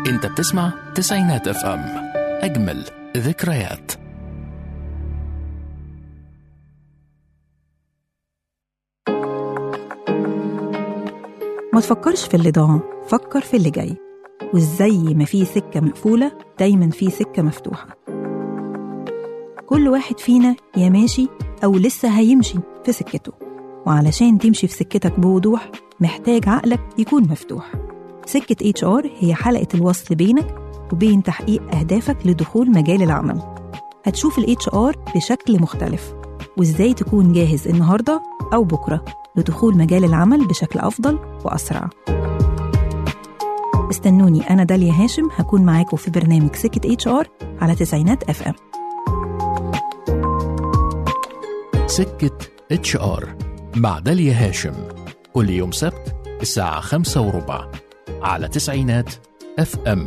انت بتسمع تسعينات اف ام اجمل ذكريات ما تفكرش في اللي ضاع فكر في اللي جاي وازاي ما في سكة مقفولة دايما في سكة مفتوحة كل واحد فينا يا ماشي أو لسه هيمشي في سكته وعلشان تمشي في سكتك بوضوح محتاج عقلك يكون مفتوح سكة اتش ار هي حلقة الوصل بينك وبين تحقيق أهدافك لدخول مجال العمل هتشوف الاتش ار بشكل مختلف وازاي تكون جاهز النهارده أو بكرة لدخول مجال العمل بشكل أفضل وأسرع استنوني أنا داليا هاشم هكون معاكم في برنامج سكة اتش ار على تسعينات اف ام سكة اتش ار مع داليا هاشم كل يوم سبت الساعة خمسة وربع على تسعينات اف ام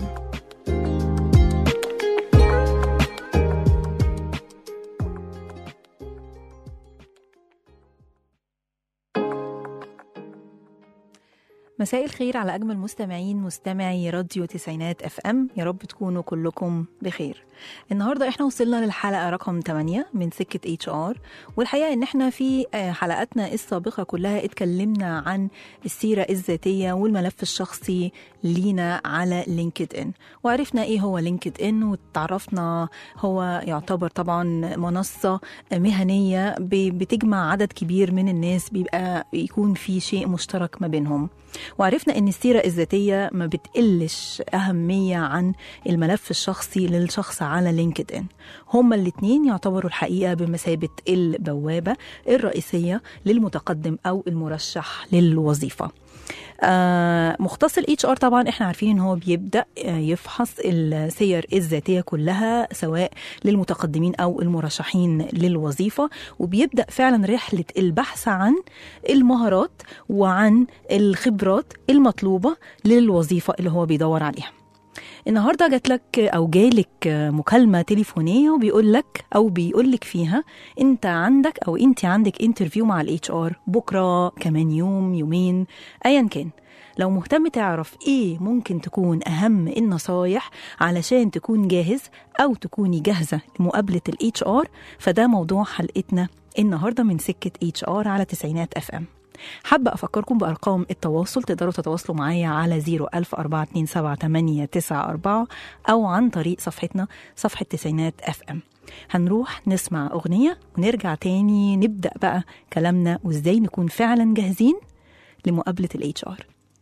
مساء الخير على أجمل مستمعين مستمعي راديو تسعينات اف ام يا رب تكونوا كلكم بخير النهاردة احنا وصلنا للحلقة رقم 8 من سكة اتش ار والحقيقة ان احنا في آه، حلقاتنا السابقة كلها اتكلمنا عن السيرة الذاتية والملف الشخصي لينا على لينكد ان وعرفنا ايه هو لينكد ان وتعرفنا هو يعتبر طبعا منصة مهنية ب- بتجمع عدد كبير من الناس بيبقى يكون في شيء مشترك ما بينهم وعرفنا ان السيره الذاتيه ما بتقلش اهميه عن الملف الشخصي للشخص على لينكد ان هما الاثنين يعتبروا الحقيقه بمثابه البوابه الرئيسيه للمتقدم او المرشح للوظيفه آه مختص الاتش ار طبعا احنا عارفين ان هو بيبدا آه، يفحص السير الذاتيه كلها سواء للمتقدمين او المرشحين للوظيفه وبيبدا فعلا رحله البحث عن المهارات وعن الخبرات المطلوبه للوظيفه اللي هو بيدور عليها النهارده جات لك او جالك مكالمه تليفونيه وبيقول لك او بيقول لك فيها انت عندك او انت عندك انترفيو مع الاتش ار بكره كمان يوم يومين ايا كان لو مهتم تعرف ايه ممكن تكون اهم النصايح علشان تكون جاهز او تكوني جاهزه لمقابله الاتش ار فده موضوع حلقتنا النهارده من سكه اتش ار على تسعينات اف ام حابة أفكركم بأرقام التواصل تقدروا تتواصلوا معايا على 010427894 أو عن طريق صفحتنا صفحة تسعينات اف ام هنروح نسمع أغنية ونرجع تاني نبدأ بقى كلامنا وإزاي نكون فعلا جاهزين لمقابلة الاتش ار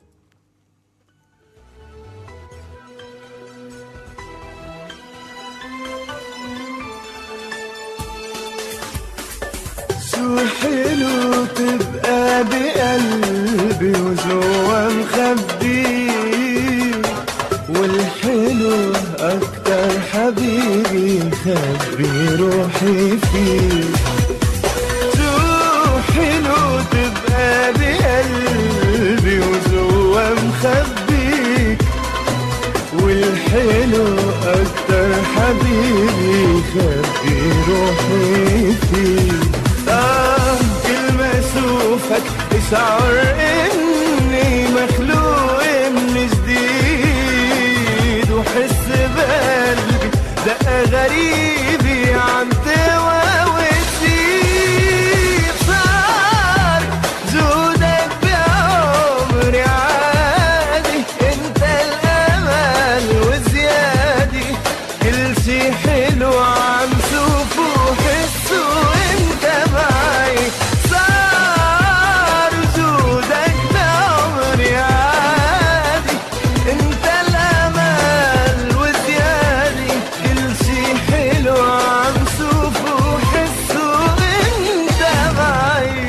شو حلو تبقى بقلبي وجوا مخبي والحلو أكتر حبيبي خبي روحي فيه شو حلو تبقى بقلبي وجوا مخبيك والحلو أكتر حبيبي خبي روحي فيه آه كل ما أشوفك أشعر إني مخلوق من جديد وحس بقلبي دقة غريبة عم تواوي تصير صار جودك بعمري عادي انت الامل وزيادة كل شي حلو عم شوفه وحسه وانت معي صار وجودك بعمري عادي انت الامل وزيادة كل شي حلو عم شوفه وحسه وانت معي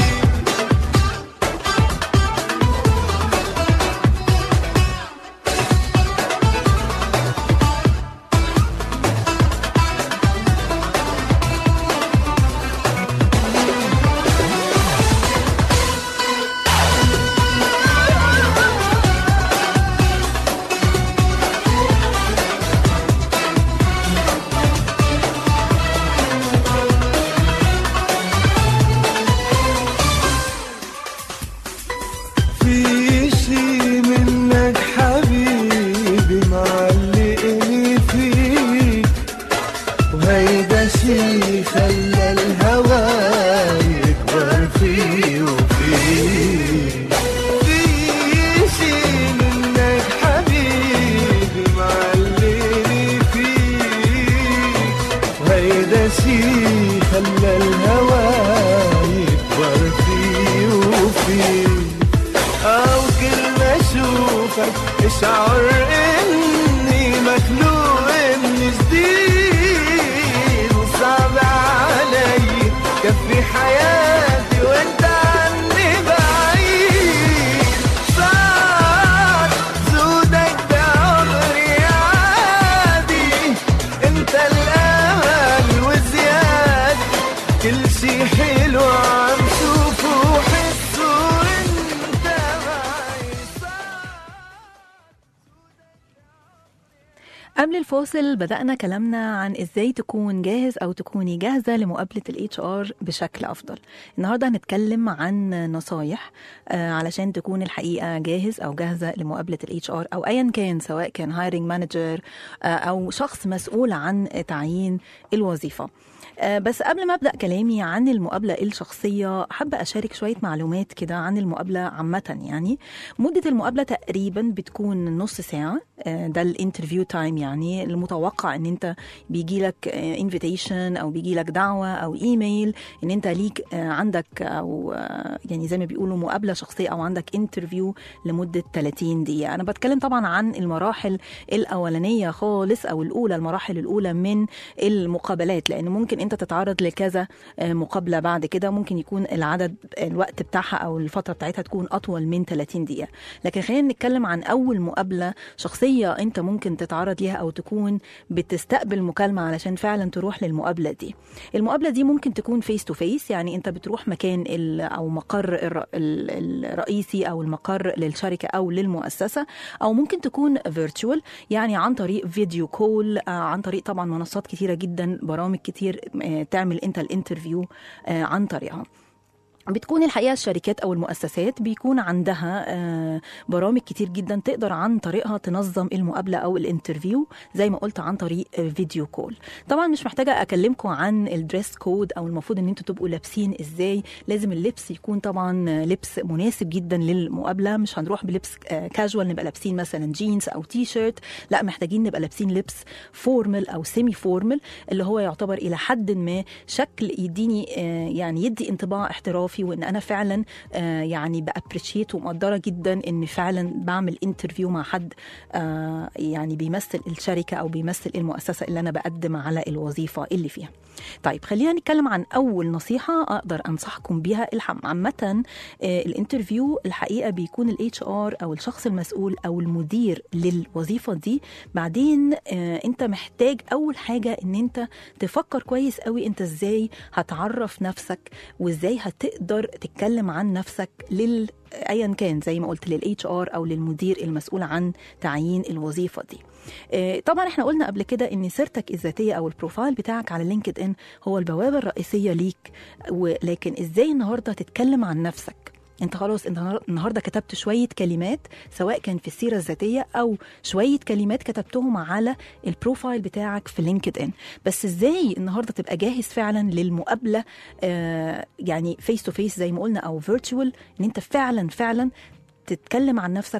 في شي منك حبيبي مع أو كلمة أشوفك اشعر إني مخلوق من جديد وصعب علي كفي حياتي وانت عني بعيد صار زودك بعمري عادي انت الامل وزيادة كل شي حلو عم شوفه وحسه وانت معي صار قبل الفاصل بدأنا كلامنا عن ازاي تكون جاهز او تكوني جاهزة لمقابلة الاتش ار بشكل افضل النهاردة هنتكلم عن نصايح آه، علشان تكون الحقيقة جاهز او جاهزة لمقابلة الاتش ار او ايا كان سواء كان هايرنج مانجر او شخص مسؤول عن تعيين الوظيفة آه، بس قبل ما ابدا كلامي عن المقابله الشخصيه حابه اشارك شويه معلومات كده عن المقابله عامه يعني مده المقابله تقريبا بتكون نص ساعه آه، ده الانترفيو تايم يعني المتوقع ان انت بيجي لك انفيتيشن او بيجي لك دعوه او ايميل ان انت ليك آه، عندك او آه، يعني زي ما بيقولوا مقابله شخصيه او عندك انترفيو لمده 30 دقيقه انا بتكلم طبعا عن المراحل الاولانيه خالص او الاولى المراحل الاولى من المقابلات لان ممكن انت تتعرض لكذا آه، مقابله بعد كده ممكن يكون العدد الوقت بتاعها او الفتره بتاعتها تكون اطول من 30 دقيقه لكن خلينا نتكلم عن اول مقابله شخصيه انت ممكن تتعرض ليها او تكون بتستقبل مكالمه علشان فعلا تروح للمقابله دي المقابله دي ممكن تكون فيس تو فيس يعني انت بتروح مكان ال- او مقر الر- ال- الرئيسي او المقر للشركه او للمؤسسه او ممكن تكون فيرتشوال يعني عن طريق فيديو كول آه، عن طريق طبعا منصات كتيره جدا برامج كتير آه، تعمل انت الانترفيو آه، عن طريقها بتكون الحقيقه الشركات او المؤسسات بيكون عندها آه، برامج كتير جدا تقدر عن طريقها تنظم المقابله او الانترفيو زي ما قلت عن طريق آه، فيديو كول طبعا مش محتاجه اكلمكم عن الدريس كود او المفروض ان انتوا تبقوا لابسين ازاي لازم اللبس يكون طبعا آه، لبس مناسب جدا للمقابله مش هنروح بلبس كاجوال نبقى لابسين مثلا جينز او تي شيرت لا محتاجين نبقى لابسين لبس فورمال او سيمي فورمال اللي هو يعتبر الى حد ما شكل يديني آه، يعني يدي انطباع احترافي وان انا فعلا آه، يعني بابريشيت ومقدره جدا ان فعلا بعمل انترفيو مع حد آه، يعني بيمثل الشركه او بيمثل المؤسسه اللي انا بقدم على الوظيفه اللي فيها. طيب خلينا نتكلم عن اول نصيحه اقدر انصحكم بيها الحم عامه آه، الانترفيو الحقيقه بيكون الاتش ار او الشخص المسؤول او المدير للوظيفه دي بعدين آه، انت محتاج اول حاجه ان انت تفكر كويس قوي انت ازاي هتعرف نفسك وازاي هتقدر تتكلم عن نفسك لل ايا كان زي ما قلت للاتش ار او للمدير المسؤول عن تعيين الوظيفه دي آه، طبعا احنا قلنا قبل كده ان سيرتك الذاتيه او البروفايل بتاعك على لينكد ان هو البوابه الرئيسيه ليك ولكن ازاي النهارده تتكلم عن نفسك انت خلاص انت النهارده كتبت شويه كلمات سواء كان في السيره الذاتيه او شويه كلمات كتبتهم على البروفايل بتاعك في لينكد ان بس ازاي النهارده تبقى جاهز فعلا للمقابله آه يعني فيس تو فيس زي ما قلنا او فيرتشوال ان انت فعلا فعلا تتكلم عن نفسك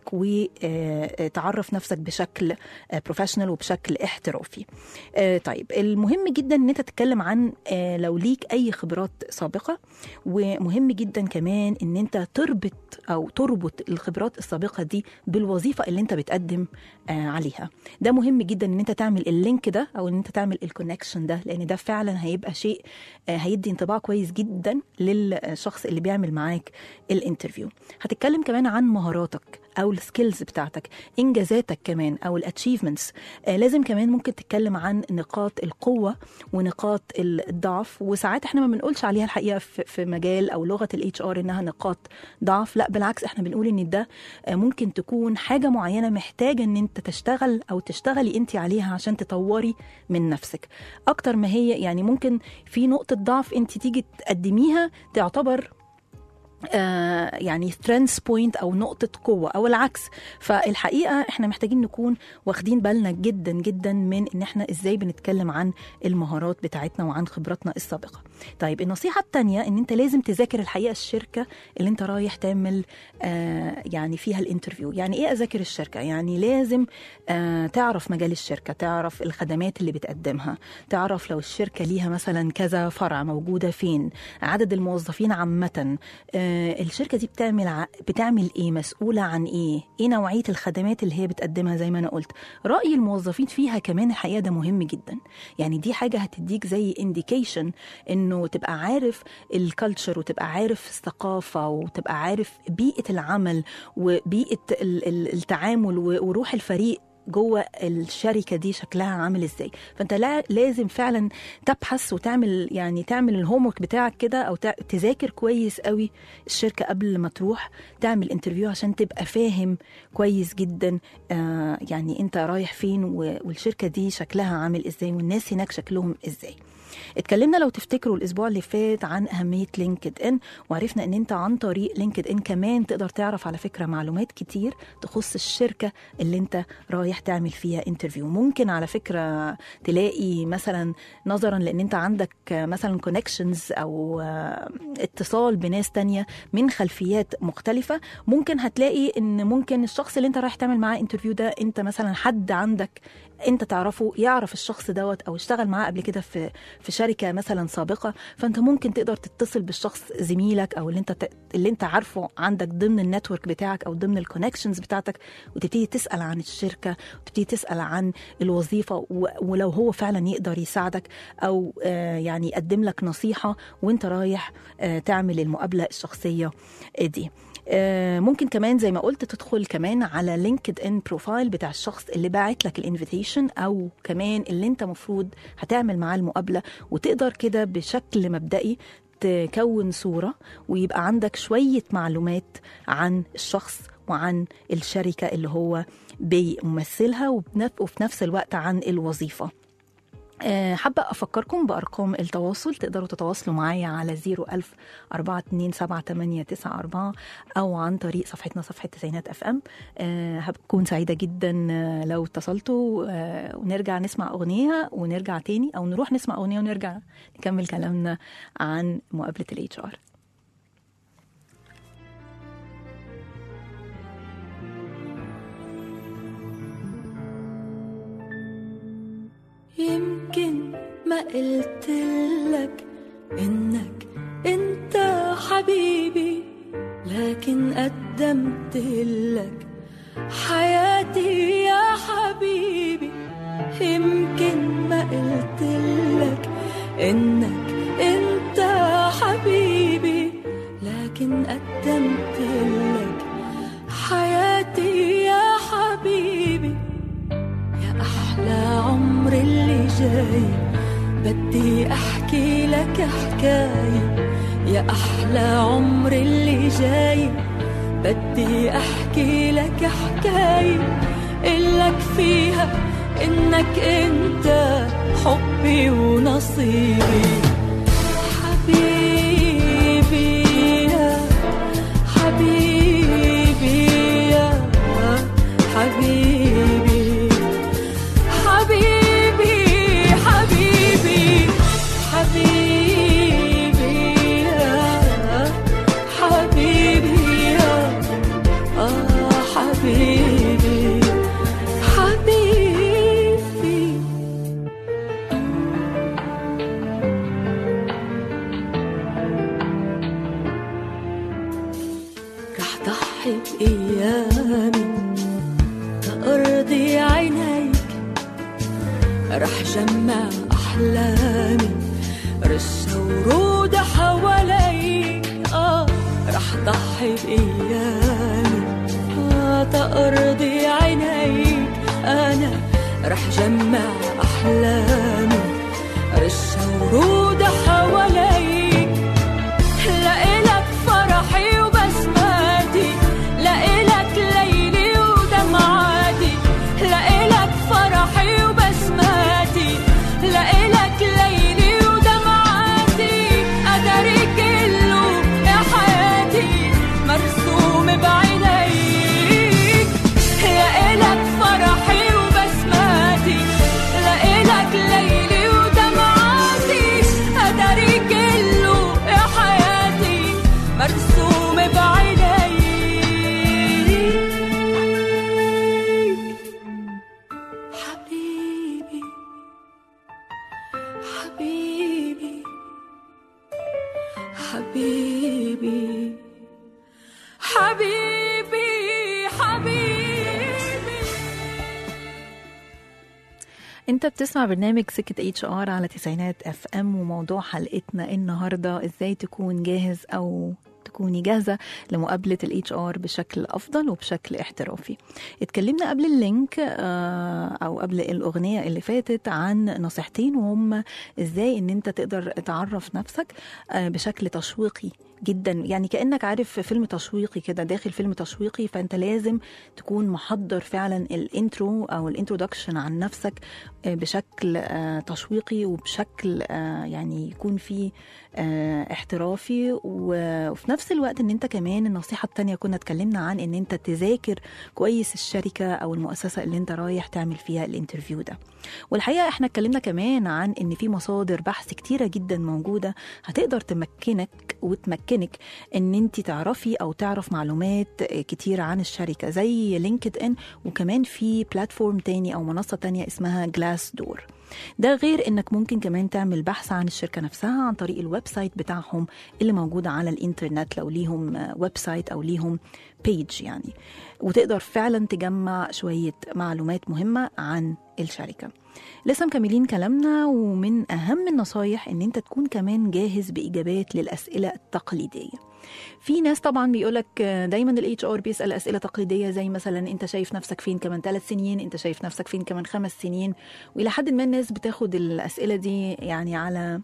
وتعرف نفسك بشكل بروفيشنال وبشكل احترافي آه، طيب المهم جدا ان انت تتكلم عن آه، لو ليك اي خبرات سابقه ومهم جدا كمان ان انت تربط او تربط الخبرات السابقه دي بالوظيفه اللي انت بتقدم آه، عليها ده مهم جدا ان انت تعمل اللينك ده او ان انت تعمل الكونكشن ده لان ده فعلا هيبقى شيء آه، هيدي انطباع كويس جدا للشخص اللي بيعمل معاك الانترفيو هتتكلم كمان عن مهاراتك او السكيلز بتاعتك انجازاتك كمان او الاتشيفمنتس آه لازم كمان ممكن تتكلم عن نقاط القوه ونقاط الضعف وساعات احنا ما بنقولش عليها الحقيقه في, في مجال او لغه الاتش ار انها نقاط ضعف لا بالعكس احنا بنقول ان ده آه ممكن تكون حاجه معينه محتاجه ان انت تشتغل او تشتغلي انت عليها عشان تطوري من نفسك اكتر ما هي يعني ممكن في نقطه ضعف انت تيجي تقدميها تعتبر آه يعني سترينث بوينت او نقطه قوه او العكس فالحقيقه احنا محتاجين نكون واخدين بالنا جدا جدا من ان احنا ازاي بنتكلم عن المهارات بتاعتنا وعن خبراتنا السابقه طيب النصيحه الثانيه ان انت لازم تذاكر الحقيقه الشركه اللي انت رايح تعمل آه يعني فيها الانترفيو يعني ايه اذاكر الشركه يعني لازم آه تعرف مجال الشركه تعرف الخدمات اللي بتقدمها تعرف لو الشركه ليها مثلا كذا فرع موجوده فين عدد الموظفين عامه آه آه الشركه دي بتعمل ع... بتعمل ايه مسؤوله عن ايه ايه نوعيه الخدمات اللي هي بتقدمها زي ما انا قلت راي الموظفين فيها كمان الحقيقه ده مهم جدا يعني دي حاجه هتديك زي انديكيشن انه تبقى عارف الكالتشر وتبقى عارف الثقافه وتبقى عارف بيئه العمل وبيئه ال- ال- التعامل و- وروح الفريق جوه الشركه دي شكلها عامل ازاي فانت لا لازم فعلا تبحث وتعمل يعني تعمل الهوم ورك بتاعك كده او تع- تذاكر كويس قوي الشركه قبل ما تروح تعمل انترفيو عشان تبقى فاهم كويس جدا آه يعني انت رايح فين و- والشركه دي شكلها عامل ازاي والناس هناك شكلهم ازاي اتكلمنا لو تفتكروا الاسبوع اللي فات عن اهميه لينكد ان وعرفنا ان انت عن طريق لينكد ان كمان تقدر تعرف على فكره معلومات كتير تخص الشركه اللي انت رايح تعمل فيها انترفيو ممكن على فكره تلاقي مثلا نظرا لان انت عندك مثلا كونكشنز او آه، اتصال بناس تانية من خلفيات مختلفه ممكن هتلاقي ان ممكن الشخص اللي انت رايح تعمل معاه انترفيو ده انت مثلا حد عندك انت تعرفه يعرف الشخص دوت او اشتغل معاه قبل كده في في شركه مثلا سابقه فانت ممكن تقدر تتصل بالشخص زميلك او اللي انت ت- اللي انت عارفه عندك ضمن النتورك بتاعك او ضمن الكونكشنز بتاعتك وتبتدي تسال عن الشركه وتبتدي تسال عن الوظيفه و- ولو هو فعلا يقدر يساعدك او آه، يعني يقدم لك نصيحه وانت رايح آه، تعمل المقابله الشخصيه دي آه، ممكن كمان زي ما قلت تدخل كمان على لينكد ان بروفايل بتاع الشخص اللي باعت لك الانفيتيشن او كمان اللي انت مفروض هتعمل معاه المقابله وتقدر كده بشكل مبدئي تكون صوره ويبقى عندك شويه معلومات عن الشخص وعن الشركه اللي هو بيمثلها وبنف- وفي نفس الوقت عن الوظيفه آه، حابة أفكركم بأرقام التواصل تقدروا تتواصلوا معايا على 01000 427 أو عن طريق صفحتنا صفحة تسعينات أف أم آه، هكون سعيدة جدا آه، لو اتصلتوا آه، ونرجع نسمع أغنية ونرجع تاني أو نروح نسمع أغنية ونرجع نكمل كلامنا عن مقابلة الاتش ار يمكن ما قلتلك انك انت حبيبي لكن قدمت لك حياتي يا حبيبي يمكن ما قلتلك انك انت حبيبي لكن قدمت لك حياتي يا حبيبي يا أحلى عمر اللي جاي بدي أحكي لك حكاية يا أحلى عمر اللي جاي بدي أحكي لك حكاية إلك فيها إنك أنت حبي ونصيبي حبيبي يا حبيبي يا حبيبي حبيبي حبيبي حبيبي يا حبيبي يا آه حبيبي حبيبي رح ضحي بأيامي تأرضي عينيك رح جمع أحلامي رشة ورود حواليك آه رح ضحي بأيامي آه تأرضي عينيك أنا رح جمع أحلامي رشة ورود حواليك لإلك فرحي وبسماتي لإلك ليلي ودمعاتي لإلك فرحي وبسماتي لإلك ليلي ودمعاتي قدري كله يا حياتي مرسوم بعينيك لإلك فرحي وبسماتي لإلك ليلي ودمعاتي انت بتسمع برنامج سكة اتش ار على تسعينات اف ام وموضوع حلقتنا النهارده ازاي تكون جاهز او تكوني جاهزة لمقابلة الاتش ار بشكل أفضل وبشكل احترافي اتكلمنا قبل اللينك آه، أو قبل الأغنية اللي فاتت عن نصيحتين وهم ازاي ان انت تقدر تعرف نفسك آه، بشكل تشويقي جدا يعني كانك عارف فيلم تشويقي كده داخل فيلم تشويقي فانت لازم تكون محضر فعلا الانترو او الانترودكشن عن نفسك آه، بشكل آه، تشويقي وبشكل آه، يعني يكون فيه آه، احترافي و- وفي نفس الوقت ان انت كمان النصيحه التانية كنا اتكلمنا عن ان انت تذاكر كويس الشركه او المؤسسه اللي انت رايح تعمل فيها الانترفيو ده والحقيقه احنا اتكلمنا كمان عن ان في مصادر بحث كتيره جدا موجوده هتقدر تمكنك وتمكنك ان انت تعرفي او تعرف معلومات كتيره عن الشركه زي لينكد ان وكمان في بلاتفورم تاني او منصه تانية اسمها جلاس دور ده غير انك ممكن كمان تعمل بحث عن الشركه نفسها عن طريق الويب سايت بتاعهم اللي موجود على الانترنت لو ليهم ويب سايت او ليهم بيج يعني وتقدر فعلا تجمع شويه معلومات مهمه عن الشركه لسه مكملين كلامنا ومن اهم النصايح ان انت تكون كمان جاهز باجابات للاسئله التقليديه في ناس طبعا بيقولك دايما الاتش ار بيسال اسئله تقليديه زي مثلا انت شايف نفسك فين كمان ثلاث سنين انت شايف نفسك فين كمان خمس سنين والى حد ما الناس بتاخد الاسئله دي يعني على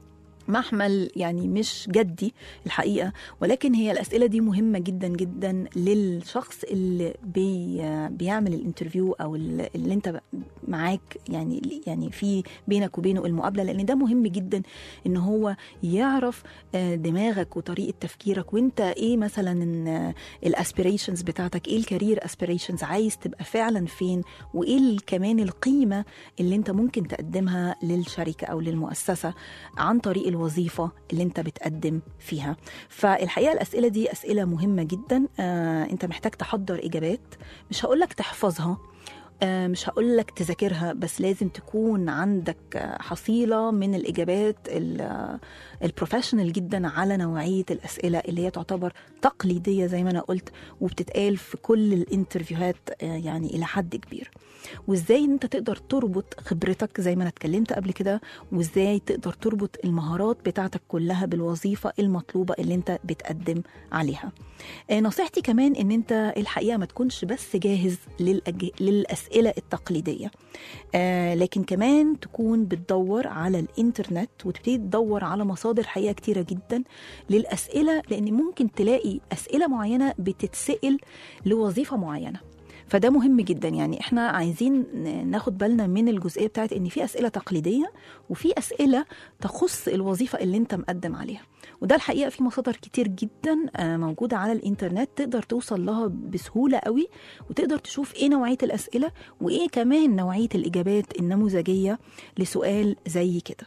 محمل يعني مش جدي الحقيقه ولكن هي الاسئله دي مهمه جدا جدا للشخص اللي بي بيعمل الانترفيو او اللي اللي انت معاك يعني يعني في بينك وبينه المقابله لان ده مهم جدا ان هو يعرف آه، دماغك وطريقه تفكيرك وانت ايه مثلا الاسبيريشنز بتاعتك ايه الكارير اسبيريشنز عايز تبقى فعلا فين وايه ال- كمان القيمه اللي انت ممكن تقدمها للشركه او للمؤسسه عن طريق الوظيفه اللي انت بتقدم فيها فالحقيقه الاسئله دي اسئله مهمه جدا آه انت محتاج تحضر اجابات مش هقولك تحفظها آه، مش هقول لك تذاكرها بس لازم تكون عندك آه، حصيله من الاجابات ال- آه، البروفيشنال جدا على نوعيه الاسئله اللي هي تعتبر تقليديه زي ما انا قلت وبتتقال في كل الانترفيوهات آه، يعني الى حد كبير وازاي انت تقدر تربط خبرتك زي ما انا اتكلمت قبل كده وازاي تقدر تربط المهارات بتاعتك كلها بالوظيفه المطلوبه اللي انت بتقدم عليها آه، نصيحتي كمان ان انت الحقيقه ما تكونش بس جاهز للأج... للاسئله التقليديه آه لكن كمان تكون بتدور على الانترنت وتبتدي تدور على مصادر حقيقه كتيره جدا للاسئله لان ممكن تلاقي اسئله معينه بتتسال لوظيفه معينه فده مهم جدا يعني احنا عايزين ن- ناخد بالنا من الجزئيه بتاعت ان في اسئله تقليديه وفي اسئله تخص الوظيفه اللي انت مقدم عليها وده الحقيقه في مصادر كتير جدا آه، موجوده على الانترنت تقدر توصل لها بسهوله قوي وتقدر تشوف ايه نوعيه الاسئله وايه كمان نوعيه الاجابات النموذجيه لسؤال زي كده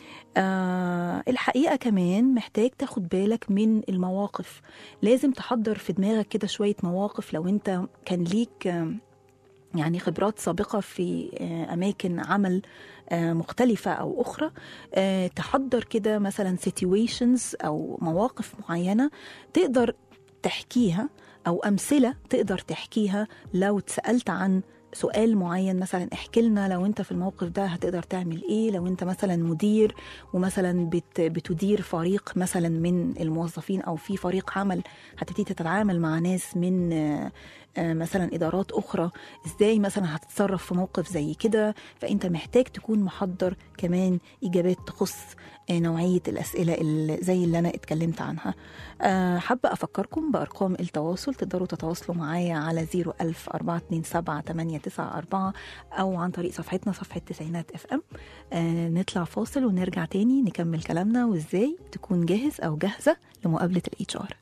آه الحقيقة كمان محتاج تاخد بالك من المواقف لازم تحضر في دماغك كده شوية مواقف لو انت كان ليك آه يعني خبرات سابقة في آه، أماكن عمل آه، مختلفة أو أخرى آه، تحضر كده مثلا situations أو مواقف معينة تقدر تحكيها أو أمثلة تقدر تحكيها لو اتسألت عن سؤال معين مثلا احكي لنا لو انت في الموقف ده هتقدر تعمل ايه لو انت مثلا مدير ومثلا بت بتدير فريق مثلا من الموظفين او في فريق عمل هتبتدي تتعامل مع ناس من آه، آه، مثلا ادارات اخرى ازاي مثلا هتتصرف في موقف زي كده فانت محتاج تكون محضر كمان اجابات تخص آه، نوعيه الاسئله اللي زي اللي انا اتكلمت عنها آه، حابه افكركم بارقام التواصل تقدروا تتواصلوا معايا على 01000 427 894 او عن طريق صفحتنا صفحه تسعينات اف ام آه، نطلع فاصل ونرجع تاني نكمل كلامنا وازاي تكون جاهز او جاهزه لمقابله الاتش ار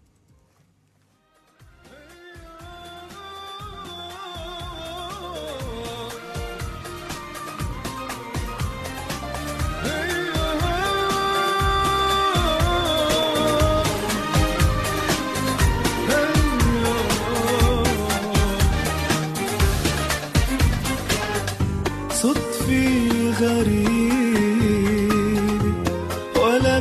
صدفي غريب ولا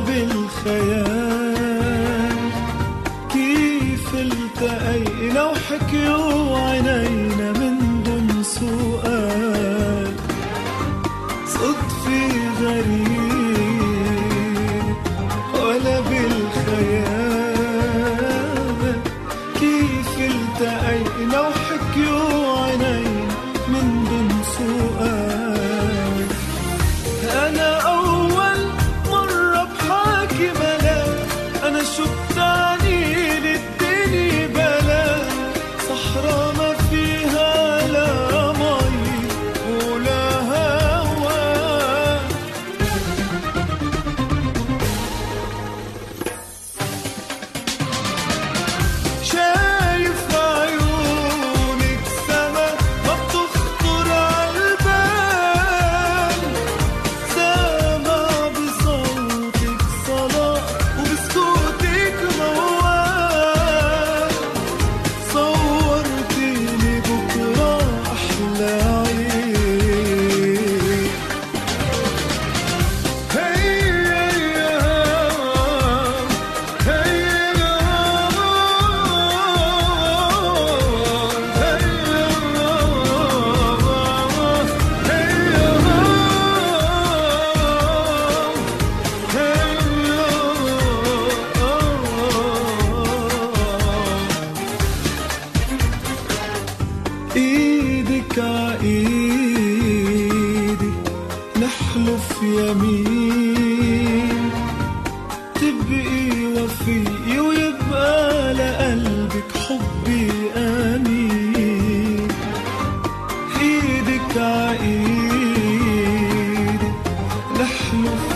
بالخيال كيف التقينا وحكيوا عينينا من دون سؤال غريب ولا بالخيال كيف التقينا وحكيوا عيني من دون سؤال أنا أول مرة بحاكي ملاك أنا شو بتعني للدنيا بلاك صحرا ما فيها لا مي ولا هوا شايف عيونك سما ما بتخطر عالبال سما بصوتك صلاة وبسكوتك موال صورتيني بكرة أحلى عيد ايدك عايدي نحلف يمين تبقي وفي ويبقى لقلبك حبي امين ايدك عايدي نحلف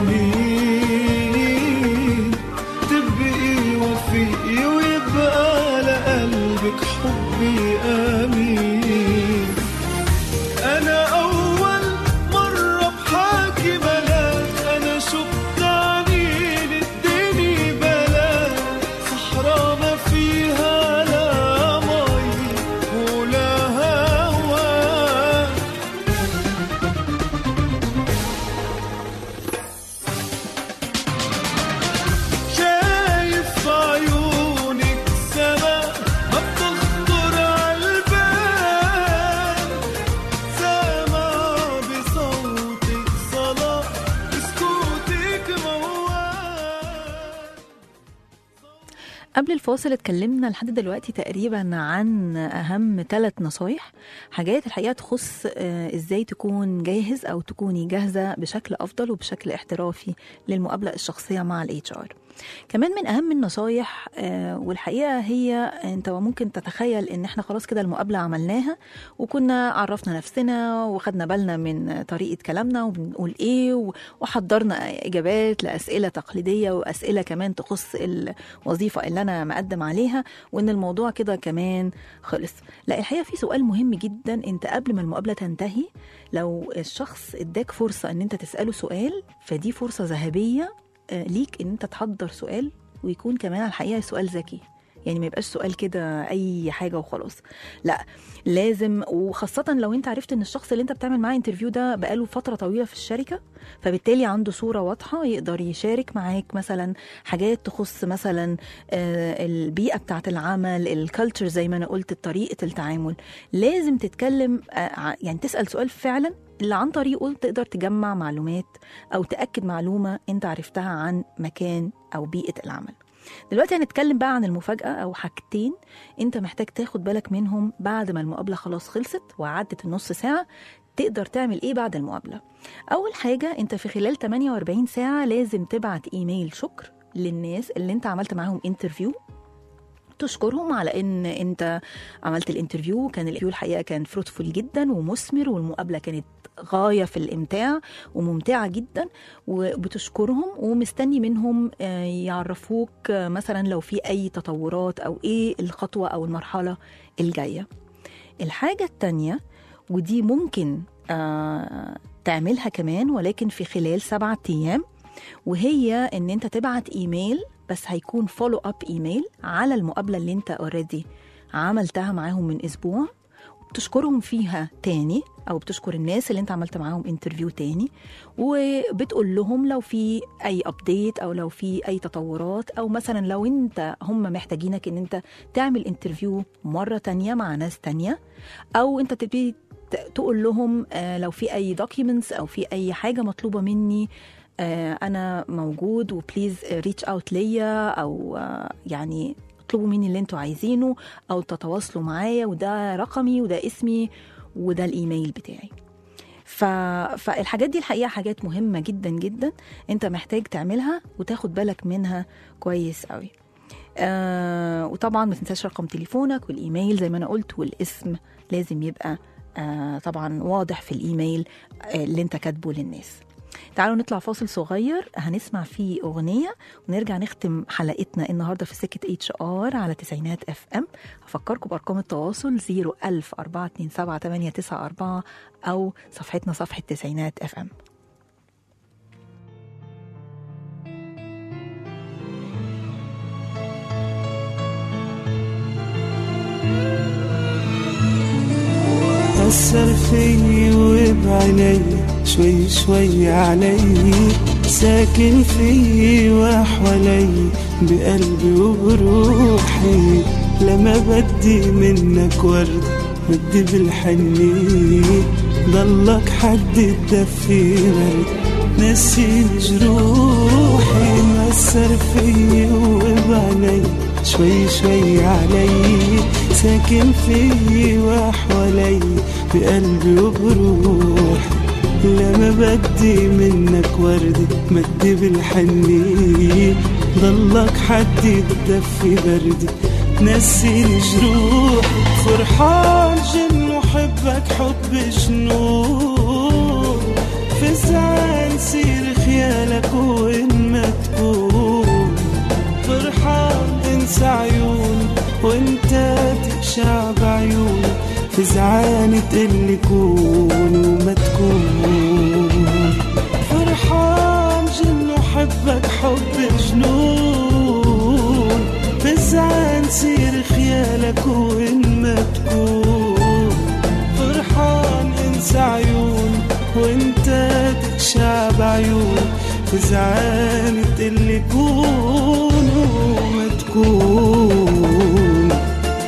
يمين تبقي وفي ويبقى لقلبك حبي امين انا اول مره بحاكي ملاك انا شو بتعني للدنيا بلاك صحرا ما فيها لا مي ولا هوا شايف عيونك سما ما بتخطر عالبال سما بصوتك صلاة بسكوتك موال قبل الفاصل اتكلمنا لحد دلوقتي تقريبا عن اهم ثلاث نصايح حاجات الحقيقه تخص آه، ازاي تكون جاهز او تكوني جاهزه بشكل افضل وبشكل احترافي للمقابله الشخصيه مع الاتش ار كمان من اهم النصايح آه، والحقيقه هي انت ممكن تتخيل ان احنا خلاص كده المقابله عملناها وكنا عرفنا نفسنا وخدنا بالنا من طريقه كلامنا وبنقول ايه و- وحضرنا اجابات لاسئله تقليديه واسئله كمان تخص الوظيفه اللي انا مقدم عليها وان الموضوع كده كمان خلص لا الحقيقه في سؤال مهم جدا انت قبل ما المقابله تنتهي لو الشخص اداك فرصه ان انت تساله سؤال فدي فرصه ذهبيه آه، ليك ان انت تحضر سؤال ويكون كمان الحقيقه سؤال ذكي يعني ما يبقاش سؤال كده اي حاجه وخلاص لا لازم وخاصه لو انت عرفت ان الشخص اللي انت بتعمل معاه انترفيو ده بقاله فتره طويله في الشركه فبالتالي عنده صوره واضحه يقدر يشارك معاك مثلا حاجات تخص مثلا آه، البيئه بتاعه العمل الكالتشر زي ما انا قلت طريقه التعامل لازم تتكلم آه، ع- يعني تسال سؤال فعلا اللي عن طريقه تقدر تجمع معلومات او تاكد معلومه انت عرفتها عن مكان او بيئه العمل دلوقتي هنتكلم بقى عن المفاجأة أو حاجتين أنت محتاج تاخد بالك منهم بعد ما المقابلة خلاص خلصت وعدت النص ساعة تقدر تعمل إيه بعد المقابلة أول حاجة أنت في خلال 48 ساعة لازم تبعت إيميل شكر للناس اللي أنت عملت معاهم انترفيو تشكرهم على ان انت عملت الانترفيو كان الانترفيو الحقيقه كان فروتفول جدا ومثمر والمقابله كانت غايه في الامتاع وممتعه جدا وبتشكرهم ومستني منهم آه، يعرفوك آه، مثلا لو في اي تطورات او ايه الخطوه او المرحله الجايه الحاجه التانيه ودي ممكن آه، تعملها كمان ولكن في خلال سبعة ايام وهي ان انت تبعت ايميل بس هيكون فولو اب ايميل على المقابله اللي انت اوريدي عملتها معاهم من اسبوع بتشكرهم فيها تاني او بتشكر الناس اللي انت عملت معاهم انترفيو تاني وبتقول لهم لو في اي ابديت او لو في اي تطورات او مثلا لو انت هم محتاجينك ان انت تعمل انترفيو مره تانية مع ناس تانية او انت تبتدي ت- تقول لهم آه، لو في اي دوكيومنتس او في اي حاجه مطلوبه مني آه، انا موجود وبليز ريتش اوت ليا او آه، يعني اطلبوا مني اللي انتوا عايزينه او تتواصلوا معايا وده رقمي وده اسمي وده الايميل بتاعي ف... فالحاجات دي الحقيقه حاجات مهمه جدا جدا انت محتاج تعملها وتاخد بالك منها كويس قوي آه وطبعا ما تنساش رقم تليفونك والايميل زي ما انا قلت والاسم لازم يبقى آه طبعا واضح في الايميل آه اللي انت كاتبه للناس تعالوا نطلع فاصل صغير هنسمع فيه اغنيه ونرجع نختم حلقتنا النهارده في سكه اتش ار على تسعينات اف ام هفكركم بارقام التواصل 01000 427 او صفحتنا صفحه تسعينات اف ام أثر فيي وبعيني شوي شوي علي ساكن فيي وحوالي بقلبي وبروحي لما بدي منك ورد بدي بالحني ضلك حد تدفي برد نسيني جروحي مأثر فيي وبعيني شوي شوي علي ساكن فيي وحوالي بقلبي وبروحي لما بدي منك وردي بدي بالحني ضلك حد يدفي بردي نسيني جروح فرحان جن وحبك حب جنون فزعان سير خيالك وين ما تكون فرحان انسى عيوني وانت تقشع بعيوني فزعان تقلي كون وما تكون فرحان جن وحبك حب جنون فزعان سير خيالك وين ما تكون فرحان انسى عيوني وانت تقشع بعيوني فزعان تقلي كون وما تكون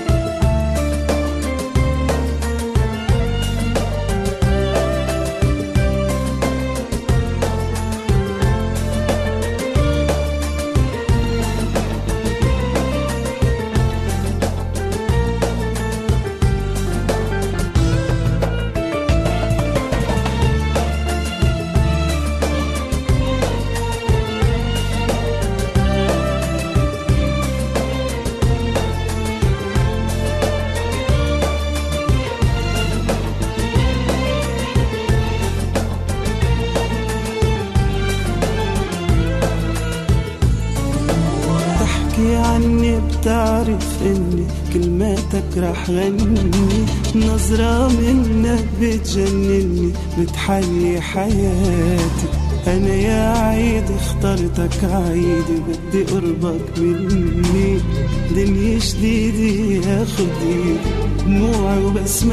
تحكي عني بتعرف اني كلماتك رح غني نظرة منك بتجنني بتحيي حياتي انا يا عيد اخترتك عيدي بدي قربك مني دنيا جديدة ياخد ايدي دموعي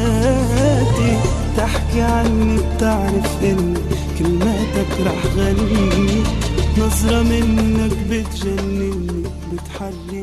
وبسماتي تحكي عني بتعرف اني كلماتك رح غني نظرة منك بتجنني بتحلي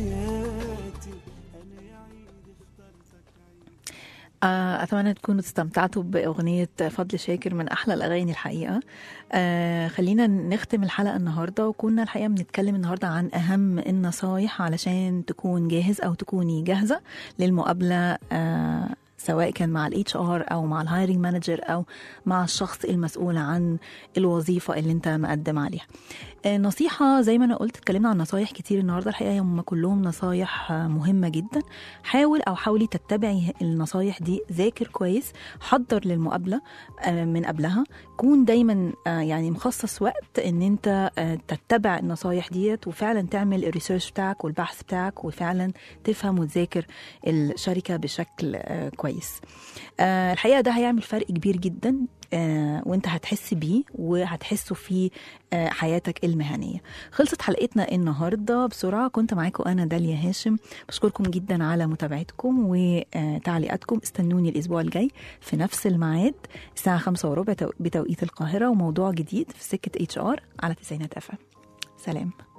حياتي أنا يا عيد اخترتك عيد آه، أتمنى تكونوا استمتعتوا بأغنية فضل شاكر من أحلى الأغاني الحقيقة آه خلينا نختم الحلقة النهاردة وكنا الحقيقة بنتكلم النهاردة عن أهم النصايح علشان تكون جاهز أو تكوني جاهزة للمقابلة آه سواء كان مع الاتش ار او مع الهايرنج مانجر او مع الشخص المسؤول عن الوظيفه اللي انت مقدم عليها. آه، نصيحه زي ما انا قلت اتكلمنا عن نصايح كتير النهارده الحقيقه هم كلهم نصايح آه، مهمه جدا. حاول او حاولي تتبعي النصايح دي ذاكر كويس حضر للمقابله آه، من قبلها كون دايما آه، يعني مخصص وقت ان انت آه، تتبع النصايح ديت وفعلا تعمل الريسيرش بتاعك والبحث بتاعك وفعلا تفهم وتذاكر الشركه بشكل آه، كويس آه، الحقيقه ده هيعمل فرق كبير جدا آه، وانت هتحس بيه وهتحسه في آه، حياتك المهنيه خلصت حلقتنا النهارده بسرعه كنت معاكم انا داليا هاشم بشكركم جدا على متابعتكم وتعليقاتكم استنوني الاسبوع الجاي في نفس الميعاد الساعه خمسة وربع تو- بتوقيت القاهره وموضوع جديد في سكه اتش ار على تسعينات اف سلام